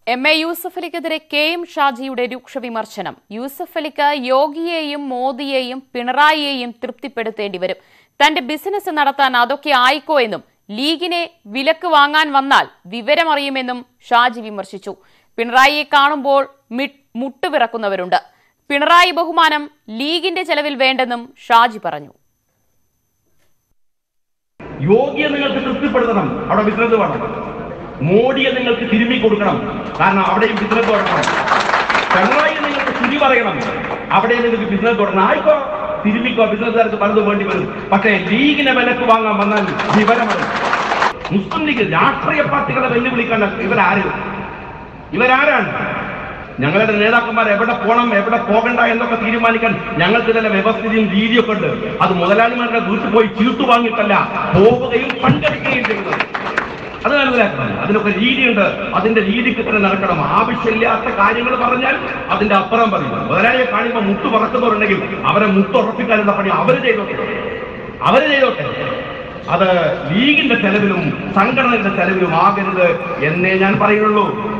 M A Yusuf അലിക്കെതിരെ K M ഷാജിയുടെ രൂക്ഷ വിമർശനം യൂസഫ് അലിക്ക് യോഗിയെയും മോദിയെയും പിണറായിയെയും തൃപ്തിപ്പെടുത്തേണ്ടി വരും തന്റെ ബിസിനസ് നടത്താൻ അതൊക്കെ ആയിക്കോ എന്നും ലീഗിനെ വിലക്ക് വാങ്ങാൻ വന്നാൽ വിവരമറിയുമെന്നും ഷാജി വിമർശിച്ചു പിണറായിയെ കാണുമ്പോൾ മി- മുട്ടുപിറക്കുന്നവരുണ്ട് പിണറായി ബഹുമാനം ലീഗിന്റെ ചെലവിൽ വേണ്ടെന്നും ഷാജി പറഞ്ഞു യോഗിയെ നിങ്ങൾക്ക് തൃപ്തിപ്പെടുത്തണം അവിടെ ബിസിനസ് വേണം മോഡിയെ നിങ്ങൾക്ക് തിരുമ്മി കൊടുക്കണം കാരണം അവിടെയും ബിസിനസ് തുടങ്ങണം പിണറായി നിങ്ങൾക്ക് ശുചി പറയണം അവിടെ നിങ്ങൾക്ക് ബിസിനസ് തുടങ്ങണം ആയിക്കോ തിരുമ്മിക്കോ ബിസിനസ്സുകാർക്ക് പലതും വേണ്ടി വരും പക്ഷേ ലീഗിനെ വിലക്ക് വാങ്ങാൻ വന്നാൽ വിവരമാണ് മുസ്ലിം ലീഗ് രാഷ്ട്രീയ പാർട്ടികളെ വെല്ലുവിളിക്കേണ്ട ഇവരാര് ഇവരാരാണ് ഞങ്ങളുടെ നേതാക്കന്മാർ എവിടെ പോകണം എവിടെ പോകണ്ട എന്നൊക്കെ തീരുമാനിക്കാൻ ഞങ്ങൾക്ക് ചില വ്യവസ്ഥിതിയും രീതിയൊക്കെ ഉണ്ട് അത് മുതലാളിമാരുടെ വീട്ടിൽ പോയി ചീട്ടു വാങ്ങിയിട്ടല്ല പോവുകയും പങ്കെടുക്കുകയും ചെയ്യുന്നത് അത് മനസ്സിലാക്കണം അതിനൊക്കെ രീതിയുണ്ട് അതിന്റെ രീതിക്ക് തന്നെ നടക്കണം ആവശ്യമില്ലാത്ത കാര്യങ്ങൾ പറഞ്ഞാൽ അതിന്റെ അപ്പുറം പറയും മുതലാളിയെ കാണുമ്പോൾ മുട്ട് പറക്കുന്നവരുണ്ടെങ്കിൽ അവരെ മുട്ടുറപ്പിക്കാനുള്ള പണി അവര് ചെയ്തോട്ടെ അവര് ചെയ്തോട്ടെ അത് ലീഗിന്റെ ചെലവിലും സംഘടനയുടെ ചെലവിലും ആകരുത് എന്നേ ഞാൻ പറയുള്ളൂ